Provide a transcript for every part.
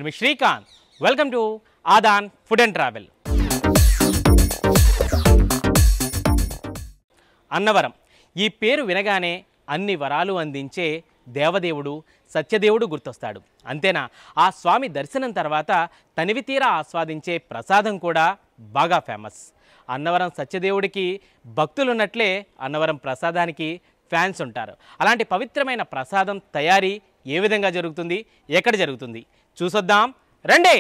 నేను మీ Srikanth welcome to Aadan food and travel Annavaram ఈ పేరు వినగానే అన్ని వరాలు అందించే దేవదేవుడు సత్యదేవుడు గుర్తొస్తాడు అంతేనా ఆ స్వామి దర్శనం తర్వాత తనివి తీరా ఆస్వాదించే ప్రసాదం కూడా బాగా ఫేమస్ అన్నవరం సత్యదేవుడికి భక్తులున్నట్లే అన్నవరం ప్రసాదానికి ఫ్యాన్స్ ఉంటారు అలాంటి పవిత్రమైన ప్రసాదం తయారీ ఏ విధంగా జరుగుతుంది ఎక్కడ జరుగుతుంది చూసొద్దాం రండి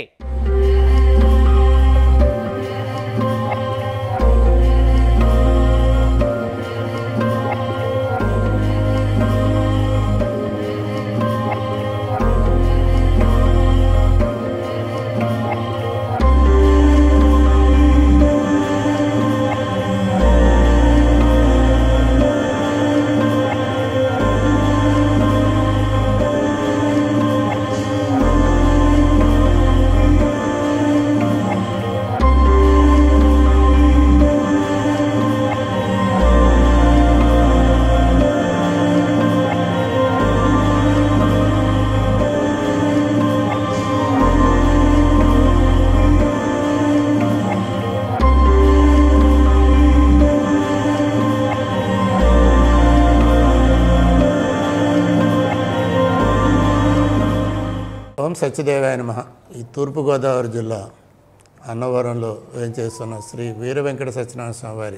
ఓం సత్యదేవాయ నమ ఈ తూర్పుగోదావరి జిల్లా అన్నవరంలో వేంచేస్తున్న శ్రీ వీర వెంకట సత్యనారాయణ స్వామివారి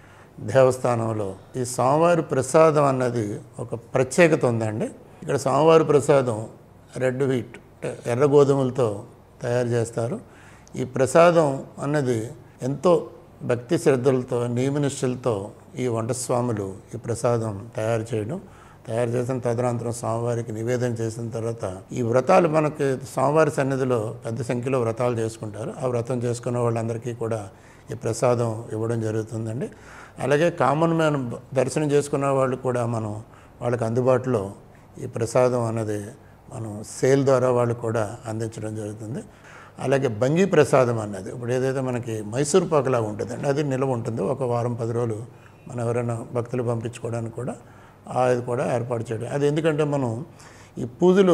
దేవస్థానంలో ఈ స్వామివారి ప్రసాదం అన్నది ఒక ప్రత్యేకత ఉందండి ఇక్కడ స్వామివారి ప్రసాదం రెడ్ వీట్ అంటే ఎర్ర గోధుమలతో తయారు చేస్తారు ఈ ప్రసాదం అన్నది ఎంతో భక్తి శ్రద్ధలతో నియమనిష్టలతో ఈ వంట స్వాములు ఈ ప్రసాదం తయారు చేయడం తయారు చేసిన తదనంతరం స్వామివారికి నివేదన చేసిన తర్వాత ఈ వ్రతాలు మనకి స్వామివారి సన్నిధిలో పెద్ద సంఖ్యలో వ్రతాలు చేసుకుంటారు ఆ వ్రతం చేసుకున్న వాళ్ళందరికీ కూడా ఈ ప్రసాదం ఇవ్వడం జరుగుతుందండి అలాగే కామన్ మ్యాన్ దర్శనం చేసుకున్న వాళ్ళు కూడా మనం వాళ్ళకి అందుబాటులో ఈ ప్రసాదం అన్నది మనం సేల్ ద్వారా వాళ్ళు కూడా అందించడం జరుగుతుంది అలాగే బంగి ప్రసాదం అన్నది ఇప్పుడు ఏదైతే మనకి మైసూర్ పాకులా ఉంటుందండి అది నిల్వ ఉంటుంది ఒక వారం పది రోజులు మనం ఎవరైనా భక్తులు పంపించుకోవడానికి కూడా అది కూడా ఏర్పాటు చేయడం అది ఎందుకంటే మనం ఈ పూజలు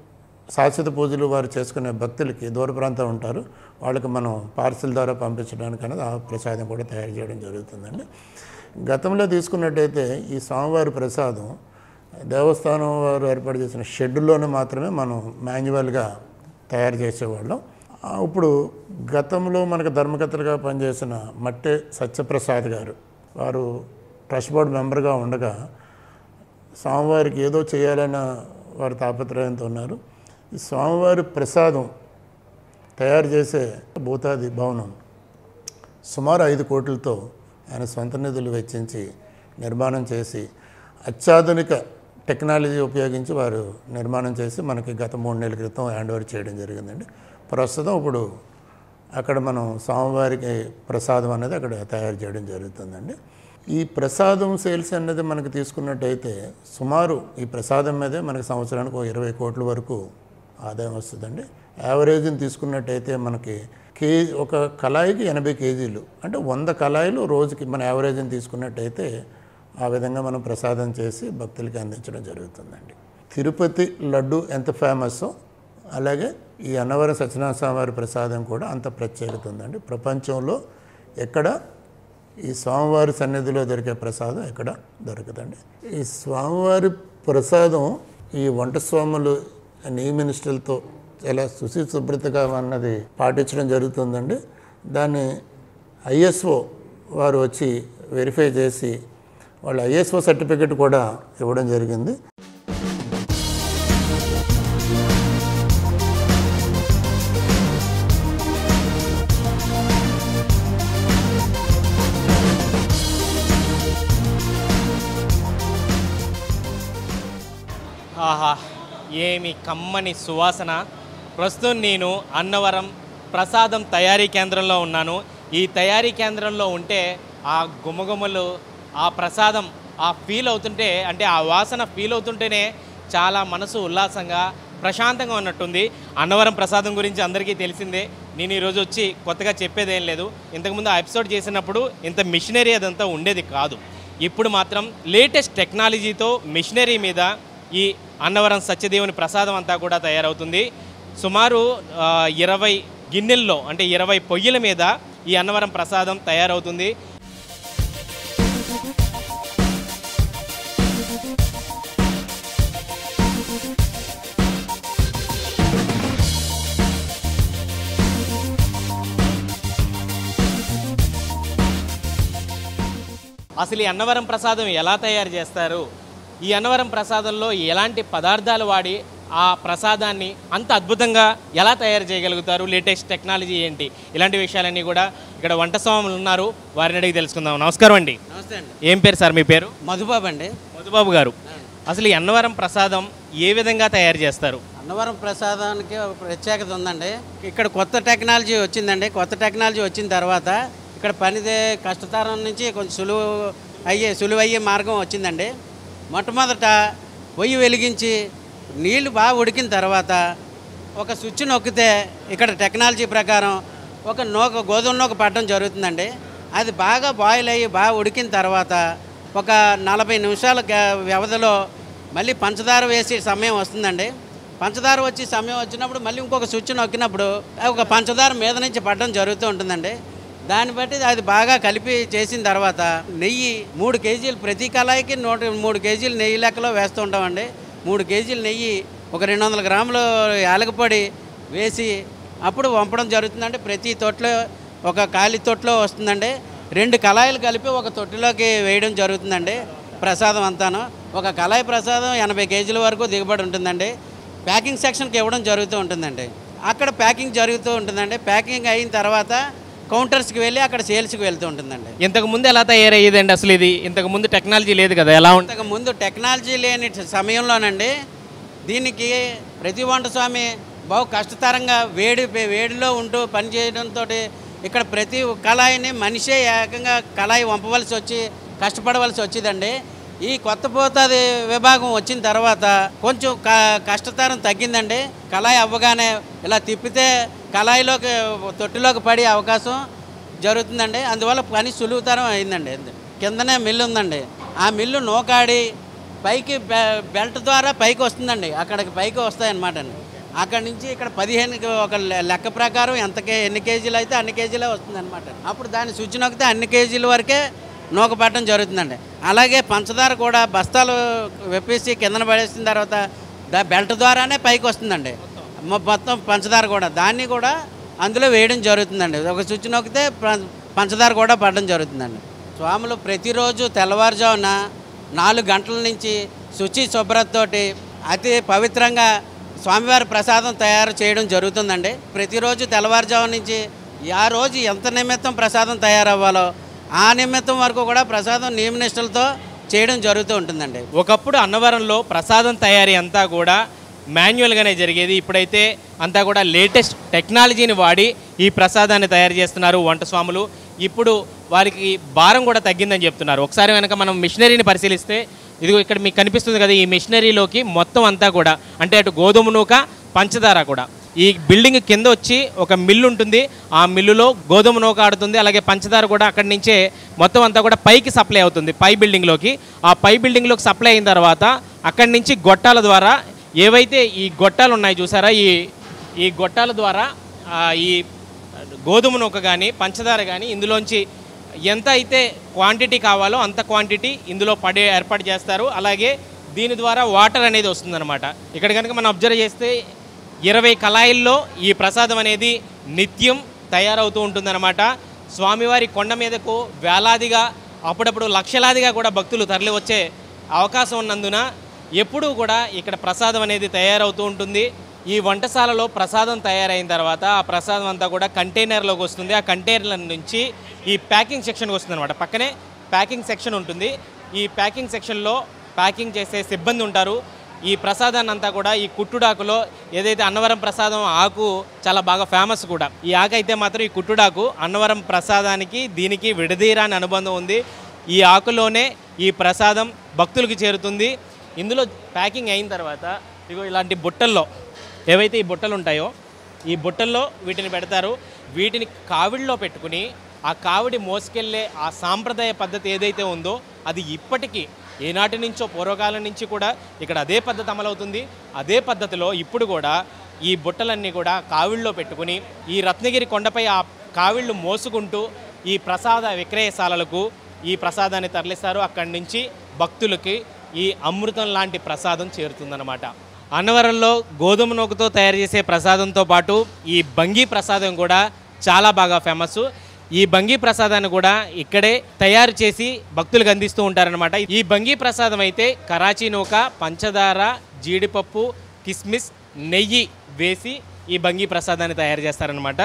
శాశ్వత పూజలు వారు చేసుకునే భక్తులకి దూర ప్రాంతం ఉంటారు వాళ్ళకి మనం పార్సిల్ ద్వారా పంపించడానికి అనేది ఆ ప్రసాదం కూడా తయారు చేయడం జరుగుతుందండి గతంలో తీసుకున్నట్టయితే ఈ స్వామివారి ప్రసాదం దేవస్థానం వారు ఏర్పాటు చేసిన షెడ్యూల్లోనే మాత్రమే మనం మాన్యువల్గా తయారు చేసేవాళ్ళం ఆ, ఇప్పుడు గతంలో మనకు ధర్మకర్తలుగా పనిచేసిన మట్టె సత్యప్రసాద్ గారు వారు ట్రస్ట్ బోర్డు మెంబర్గా ఉండగా స్వామివారికి ఏదో చేయాలన్న వారి తాపత్రయంతో ఉన్నారు ఈ స్వామివారి ప్రసాదం తయారు చేసే భూతాది భవనం సుమారు ఐదు కోట్లతో ఆయన సొంత నిధులు వెచ్చించి నిర్మాణం చేసి అత్యాధునిక టెక్నాలజీ ఉపయోగించి వారు నిర్మాణం చేసి మనకి గత మూడు నెలల క్రితం హ్యాండ్ ఓవర్ చేయడం జరిగిందండి ప్రస్తుతం ఇప్పుడు అక్కడ మనం స్వామివారికి ప్రసాదం అనేది అక్కడ తయారు చేయడం జరుగుతుందండి ఈ ప్రసాదం సేల్స్ అనేది మనకి తీసుకున్నట్టయితే సుమారు ఈ ప్రసాదం మీదే మనకి సంవత్సరానికి ఒక ఇరవై కోట్ల వరకు ఆదాయం వస్తుందండి యావరేజ్ని తీసుకున్నట్టయితే మనకి కే ఒక కళాయికి ఎనభై కేజీలు అంటే వంద కళాయిలు రోజుకి మన యావరేజ్ని తీసుకున్నట్టయితే ఆ విధంగా మనం ప్రసాదం చేసి భక్తులకి అందించడం జరుగుతుందండి తిరుపతి లడ్డు ఎంత ఫేమస్సో అలాగే ఈ అన్నవరం సత్యనారాయణ స్వామి వారి ప్రసాదం కూడా అంత ప్రత్యేకత ఉందండి ప్రపంచంలో ఎక్కడ ఈ స్వామివారి సన్నిధిలో దొరికే ప్రసాదం ఎక్కడ దొరకదండి ఈ స్వామివారి ప్రసాదం ఈ వంట స్వాములు నియమినిస్టులతో చాలా శుచి శుభ్రతగా అన్నది పాటించడం జరుగుతుందండి దాన్ని ఐఎస్ఓ వారు వచ్చి వెరిఫై చేసి వాళ్ళ ఐఎస్ఓ సర్టిఫికెట్ కూడా ఇవ్వడం జరిగింది ఆహా ఏమి కమ్మని సువాసన ప్రస్తుతం నేను అన్నవరం ప్రసాదం తయారీ కేంద్రంలో ఉన్నాను ఈ తయారీ కేంద్రంలో ఉంటే ఆ గుమగుమలు ఆ ప్రసాదం ఆ ఫీల్ అవుతుంటే అంటే ఆ వాసన ఫీల్ అవుతుంటేనే చాలా మనసు ఉల్లాసంగా ప్రశాంతంగా ఉన్నట్టుంది అన్నవరం ప్రసాదం గురించి అందరికీ తెలిసిందే నేను ఈరోజు వచ్చి కొత్తగా చెప్పేదేం లేదు ఇంతకుముందు ఆ ఎపిసోడ్ చేసినప్పుడు ఇంత మిషనరీ అదంతా ఉండేది కాదు ఇప్పుడు మాత్రం లేటెస్ట్ టెక్నాలజీతో మిషనరీ మీద ఈ అన్నవరం సత్యదేవుని ప్రసాదం అంతా కూడా తయారవుతుంది సుమారు ఆ, ఇరవై గిన్నెల్లో అంటే ఇరవై పొయ్యిల మీద ఈ అన్నవరం ప్రసాదం తయారవుతుంది అసలు ఈ అన్నవరం ప్రసాదం ఎలా తయారు చేస్తారు ఈ అన్నవరం ప్రసాదంలో ఎలాంటి పదార్థాలు వాడి ఆ ప్రసాదాన్ని అంత అద్భుతంగా ఎలా తయారు చేయగలుగుతారు లేటెస్ట్ టెక్నాలజీ ఏంటి ఇలాంటి విషయాలన్నీ కూడా ఇక్కడ వంట స్వాములు ఉన్నారు వారిని అడిగి తెలుసుకుందాం నమస్కారం అండి నమస్తే అండి ఏం పేరు సార్ మీ పేరు మధుబాబు అండి మధుబాబు గారు అసలు ఈ అన్నవరం ప్రసాదం ఏ విధంగా తయారు చేస్తారు అన్నవరం ప్రసాదానికి ఒక ప్రత్యేకత ఉందండి ఇక్కడ కొత్త టెక్నాలజీ వచ్చిందండి కొత్త టెక్నాలజీ వచ్చిన తర్వాత ఇక్కడ పనిదే కష్టతరం నుంచి కొంచెం సులువు అయ్యే సులువు అయ్యే మార్గం వచ్చిందండి మొట్టమొదట పొయ్యి వెలిగించి నీళ్లు బాగా ఉడికిన తర్వాత ఒక స్విచ్ నొక్కితే ఇక్కడ టెక్నాలజీ ప్రకారం ఒక నూక గోధుమ నూక పడడం జరుగుతుందండి అది బాగా బాయిల్ అయ్యి బాగా ఉడికిన తర్వాత ఒక నలభై నిమిషాల గ్యా- వ్యవధిలో మళ్ళీ పంచదార వేసే సమయం వస్తుందండి పంచదార వచ్చి సమయం వచ్చినప్పుడు మళ్ళీ ఇంకొక స్విచ్ నొక్కినప్పుడు ఒక పంచదార మీద నుంచి పడడం జరుగుతూ ఉంటుందండి దాన్ని బట్టి అది బాగా కలిపి చేసిన తర్వాత నెయ్యి మూడు కేజీలు ప్రతి కళాయికి నూట మూడు కేజీలు నెయ్యి లెక్కలో వేస్తూ ఉంటామండి మూడు కేజీలు నెయ్యి ఒక రెండు వందల గ్రాములు యాలకపొడి వేసి అప్పుడు వంపడం జరుగుతుందండి ప్రతి తొట్లో ఒక ఖాళీ తొట్లో వస్తుందండి రెండు కళాయిలు కలిపి ఒక తొట్టిలోకి వేయడం జరుగుతుందండి ప్రసాదం అంతాను ఒక కళాయి ప్రసాదం ఎనభై కేజీల వరకు దిగుబడి ఉంటుందండి ప్యాకింగ్ సెక్షన్కి ఇవ్వడం జరుగుతూ ఉంటుందండి అక్కడ ప్యాకింగ్ జరుగుతూ ఉంటుందండి ప్యాకింగ్ అయిన తర్వాత కౌంటర్స్కి వెళ్ళి అక్కడ సేల్స్కి వెళ్తూ ఉంటుందండి ఇంతకు ముందు ఎలా తయారయ్యేదండి అసలు ఇది ఇంతకు ముందు టెక్నాలజీ లేదు కదా ఎలా ఉంటుంది ఇంతకు ముందు టెక్నాలజీ లేని సమయంలోనండి దీనికి ప్రతి వంట స్వామి బహు కష్టతరంగా వేడి వేడిలో ఉంటూ పని చేయడంతో ఇక్కడ ప్రతి కళాయిని మనిషే ఏకంగా కళాయి వంపవలసి వచ్చి కష్టపడవలసి వచ్చిందండి ఈ కొత్త పోతాది విభాగం వచ్చిన తర్వాత కొంచెం క- కష్టతరం తగ్గిందండి కళాయి అవ్వగానే ఇలా తిప్పితే కళాయిలోకి తొట్టిలోకి పడే అవకాశం జరుగుతుందండి అందువల్ల పని సులువుతరం అయిందండి కిందనే మిల్లు ఉందండి ఆ మిల్లు నోకాడి పైకి బె- బెల్ట్ ద్వారా పైకి వస్తుందండి అక్కడికి పైకి వస్తాయన్నమాట అండి అక్కడి నుంచి ఇక్కడ పదిహేను ఒక లె- లెక్క ప్రకారం ఎంత కే ఎన్ని కేజీలు అయితే అన్ని కేజీలే వస్తుంది అనమాట అప్పుడు దాన్ని స్విచ్ నొక్కితే అన్ని కేజీల వరకే నూక పట్టడం జరుగుతుందండి అలాగే పంచదార కూడా బస్తాలు వెప్పేసి కిందన పడేసిన తర్వాత దా బెల్ట్ ద్వారానే పైకి వస్తుందండి మొ- మొత్తం పంచదార కూడా దాన్ని కూడా అందులో వేయడం జరుగుతుందండి ఒక స్విచ్ నొక్కితే ప- పంచదార కూడా పడడం జరుగుతుందండి స్వాములు ప్రతిరోజు తెల్లవారుజామున నాలుగు గంటల నుంచి శుచి శుభ్రతతోటి అతి పవిత్రంగా స్వామివారి ప్రసాదం తయారు చేయడం జరుగుతుందండి ప్రతిరోజు తెల్లవారుజాము నుంచి ఆ రోజు ఎంత నిమిత్తం ప్రసాదం తయారవ్వాలో ఆ నిమిత్తం వరకు కూడా ప్రసాదం నియమనిష్టలతో చేయడం జరుగుతూ ఉంటుందండి ఒకప్పుడు అన్నవరంలో ప్రసాదం తయారీ అంతా కూడా మాన్యువల్గానే జరిగేది ఇప్పుడైతే అంతా కూడా లేటెస్ట్ టెక్నాలజీని వాడి ఈ ప్రసాదాన్ని తయారు చేస్తున్నారు వంట స్వాములు ఇప్పుడు వారికి భారం కూడా తగ్గిందని చెప్తున్నారు ఒకసారి కనుక మనం మిషనరీని పరిశీలిస్తే ఇదిగో ఇక్కడ మీకు కనిపిస్తుంది కదా ఈ మిషనరీలోకి మొత్తం అంతా కూడా అంటే అటు గోధుమ నూక పంచదార కూడా ఈ బిల్డింగ్ కింద వచ్చి ఒక మిల్లు ఉంటుంది ఆ మిల్లులో గోధుమ నూక ఆడుతుంది అలాగే పంచదార కూడా అక్కడి నుంచే మొత్తం అంతా కూడా పైకి సప్లై అవుతుంది పై బిల్డింగ్లోకి ఆ పై బిల్డింగ్లోకి సప్లై అయిన తర్వాత అక్కడి నుంచి గొట్టాల ద్వారా ఏవైతే ఈ గొట్టాలు ఉన్నాయి చూసారా ఈ ఈ గొట్టాల ద్వారా ఆ, ఈ గోధుమ నూక కానీ పంచదార కానీ ఇందులోంచి ఎంత అయితే క్వాంటిటీ కావాలో అంత క్వాంటిటీ ఇందులో పడే ఏర్పాటు చేస్తారు అలాగే దీని ద్వారా వాటర్ అనేది వస్తుందన్నమాట ఇక్కడ కనుక మనం అబ్జర్వ్ చేస్తే ఇరవై కళాయిల్లో ఈ ప్రసాదం అనేది నిత్యం తయారవుతూ ఉంటుందన్నమాట స్వామివారి కొండ మీదకు వేలాదిగా అప్పుడప్పుడు లక్షలాదిగా కూడా భక్తులు తరలి వచ్చే అవకాశం ఉన్నందున ఎప్పుడూ కూడా ఇక్కడ ప్రసాదం అనేది తయారవుతూ ఉంటుంది ఈ వంటశాలలో ప్రసాదం తయారైన తర్వాత ఆ ప్రసాదం అంతా కూడా కంటైనర్లోకి వస్తుంది ఆ కంటైనర్ల నుంచి ఈ ప్యాకింగ్ సెక్షన్కి వస్తుంది అనమాట పక్కనే ప్యాకింగ్ సెక్షన్ ఉంటుంది ఈ ప్యాకింగ్ సెక్షన్లో ప్యాకింగ్ చేసే సిబ్బంది ఉంటారు ఈ ప్రసాదాన్ని అంతా కూడా ఈ కుట్టుడాకులో ఏదైతే అన్నవరం ప్రసాదం ఆకు చాలా బాగా ఫేమస్ కూడా ఈ ఆకు అయితే మాత్రం ఈ కుట్టుడాకు అన్నవరం ప్రసాదానికి దీనికి విడదీరాని అనుబంధం ఉంది ఈ ఆకులోనే ఈ ప్రసాదం భక్తులకు చేరుతుంది ఇందులో ప్యాకింగ్ అయిన తర్వాత ఇగో ఇలాంటి బుట్టల్లో ఏవైతే ఈ బుట్టలు ఉంటాయో ఈ బుట్టల్లో వీటిని పెడతారు వీటిని కావిడిలో పెట్టుకుని ఆ కావిడి మోసుకెళ్ళే ఆ సాంప్రదాయ పద్ధతి ఏదైతే ఉందో అది ఇప్పటికీ ఏనాటి నుంచో పూర్వకాలం నుంచి కూడా ఇక్కడ అదే పద్ధతి అమలవుతుంది అదే పద్ధతిలో ఇప్పుడు కూడా ఈ బుట్టలన్నీ కూడా కావిళ్ళలో పెట్టుకుని ఈ రత్నగిరి కొండపై ఆ కావిళ్ళు మోసుకుంటూ ఈ ప్రసాద విక్రయశాలలకు ఈ ప్రసాదాన్ని తరలిస్తారు అక్కడి నుంచి భక్తులకి ఈ అమృతం లాంటి ప్రసాదం చేరుతుందన్నమాట అన్నవరంలో గోధుమ నూకతో తయారు చేసే ప్రసాదంతో పాటు ఈ బంగి ప్రసాదం కూడా చాలా బాగా ఫేమస్ ఈ బంగి ప్రసాదాన్ని కూడా ఇక్కడే తయారు చేసి భక్తులకు అందిస్తూ ఉంటారనమాట ఈ బంగి ప్రసాదం అయితే కరాచీ నూక పంచదార జీడిపప్పు కిస్మిస్ నెయ్యి వేసి ఈ బంగి ప్రసాదాన్ని తయారు చేస్తారనమాట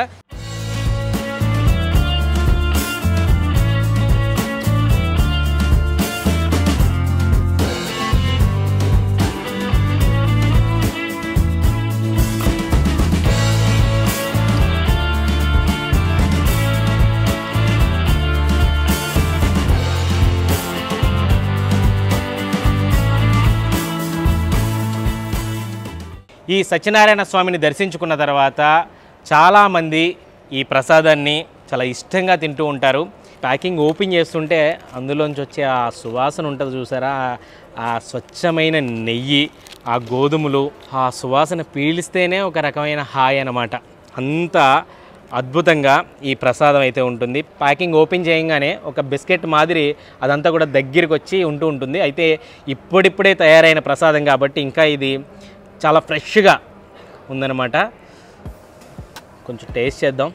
ఈ సత్యనారాయణ స్వామిని దర్శించుకున్న తర్వాత చాలామంది ఈ ప్రసాదాన్ని చాలా ఇష్టంగా తింటూ ఉంటారు ప్యాకింగ్ ఓపెన్ చేస్తుంటే అందులోంచి వచ్చే ఆ సువాసన ఉంటుంది చూసారా ఆ- ఆ స్వచ్ఛమైన నెయ్యి ఆ గోధుమలు ఆ సువాసన పీలిస్తేనే ఒక రకమైన హాయ్ అన్నమాట అంత అద్భుతంగా ఈ ప్రసాదం అయితే ఉంటుంది ప్యాకింగ్ ఓపెన్ చేయగానే ఒక బిస్కెట్ మాదిరి అదంతా కూడా దగ్గరికి వచ్చి ఉంటూ ఉంటుంది అయితే ఇప్పుడిప్పుడే తయారైన ప్రసాదం కాబట్టి ఇంకా ఇది చాలా ఫ్రెష్గా ఉందన్నమాట కొంచెం టేస్ట్ చేద్దాం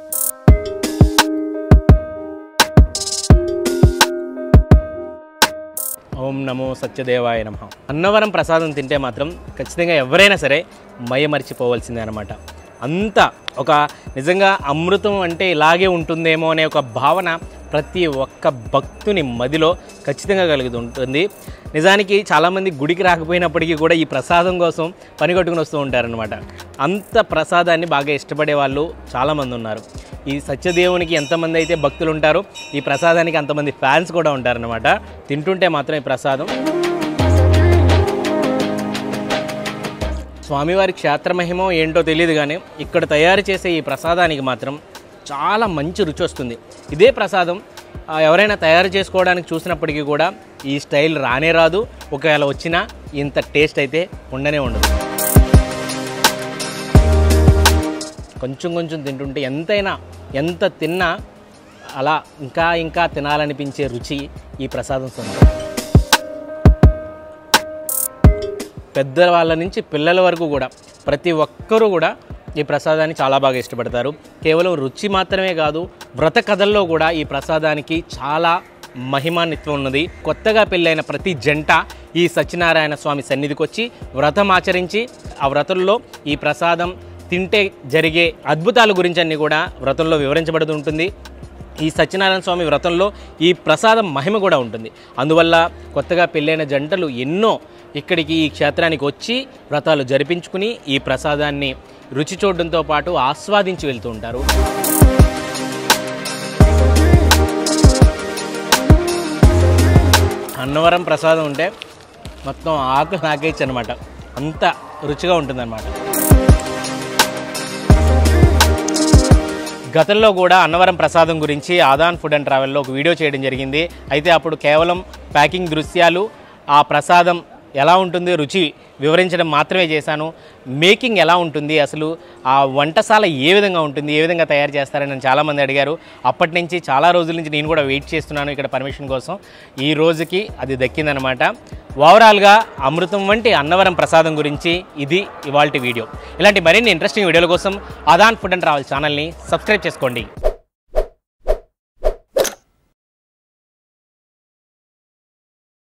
ఓం నమో సత్యదేవాయ నమ అన్నవరం ప్రసాదం తింటే మాత్రం ఖచ్చితంగా ఎవరైనా సరే మయమరిచిపోవాల్సిందే అనమాట అంత ఒక నిజంగా అమృతం అంటే ఇలాగే ఉంటుందేమో అనే ఒక భావన ప్రతి ఒక్క భక్తుని మదిలో ఖచ్చితంగా కలుగుతూ ఉంటుంది నిజానికి చాలామంది గుడికి రాకపోయినప్పటికీ కూడా ఈ ప్రసాదం కోసం పని కట్టుకుని వస్తూ ఉంటారనమాట అంత ప్రసాదాన్ని బాగా ఇష్టపడే వాళ్ళు చాలామంది ఉన్నారు ఈ సత్యదేవునికి ఎంతమంది అయితే భక్తులు ఉంటారో ఈ ప్రసాదానికి అంతమంది ఫ్యాన్స్ కూడా ఉంటారనమాట తింటుంటే మాత్రం ఈ ప్రసాదం స్వామివారి క్షేత్రమహిమో ఏంటో తెలియదు కానీ ఇక్కడ తయారు చేసే ఈ ప్రసాదానికి మాత్రం చాలా మంచి రుచి వస్తుంది ఇదే ప్రసాదం ఆ, ఎవరైనా తయారు చేసుకోవడానికి చూసినప్పటికీ కూడా ఈ స్టైల్ రానే రాదు ఒకవేళ వచ్చినా ఇంత టేస్ట్ అయితే ఉండనే ఉండదు కొంచెం కొంచెం తింటుంటే ఎంతైనా ఎంత తిన్నా అలా ఇంకా ఇంకా తినాలనిపించే రుచి ఈ ప్రసాదం సొంతం పెద్దవాళ్ళ నుంచి పిల్లల వరకు కూడా ప్రతి ఒక్కరూ కూడా ఈ ప్రసాదాన్ని చాలా బాగా ఇష్టపడతారు కేవలం రుచి మాత్రమే కాదు వ్రత కథల్లో కూడా ఈ ప్రసాదానికి చాలా మహిమాన్విత్వం ఉన్నది కొత్తగా పెళ్ళైన ప్రతి జంట ఈ సత్యనారాయణ స్వామి సన్నిధికి వచ్చి వ్రతం ఆచరించి ఆ వ్రతంలో ఈ ప్రసాదం తింటే జరిగే అద్భుతాల గురించి అన్ని కూడా వ్రతంలో వివరించబడుతుంటుంది ఈ సత్యనారాయణ స్వామి వ్రతంలో ఈ ప్రసాదం మహిమ కూడా ఉంటుంది అందువల్ల కొత్తగా పెళ్ళైన జంటలు ఎన్నో ఇక్కడికి ఈ క్షేత్రానికి వచ్చి వ్రతాలు జరిపించుకుని ఈ ప్రసాదాన్ని రుచి చూడడంతో పాటు ఆస్వాదించి వెళ్తూ ఉంటారు అన్నవరం ప్రసాదం ఉంటే మొత్తం ఆకులు నాకేచ్చు అనమాట అంత రుచిగా ఉంటుందన్నమాట గతంలో కూడా అన్నవరం ప్రసాదం గురించి ఆదాన్ ఫుడ్ అండ్ ట్రావెల్లో ఒక వీడియో చేయడం జరిగింది అయితే అప్పుడు కేవలం ప్యాకింగ్ దృశ్యాలు ఆ ప్రసాదం ఎలా ఉంటుంది రుచి వివరించడం మాత్రమే చేశాను మేకింగ్ ఎలా ఉంటుంది అసలు ఆ వంటశాల ఏ విధంగా ఉంటుంది ఏ విధంగా తయారు చేస్తారని నన్ను చాలామంది అడిగారు అప్పటి నుంచి చాలా రోజుల నుంచి నేను కూడా వెయిట్ చేస్తున్నాను ఇక్కడ పర్మిషన్ కోసం ఈ రోజుకి అది దక్కిందనమాట ఓవరాల్గా అమృతం వంటి అన్నవరం ప్రసాదం గురించి ఇది ఇవాల్టి వీడియో ఇలాంటి మరిన్ని ఇంట్రెస్టింగ్ వీడియోల కోసం అదాన్ ఫుడ్ అండ్ ట్రావెల్ ఛానల్ని సబ్స్క్రైబ్ చేసుకోండి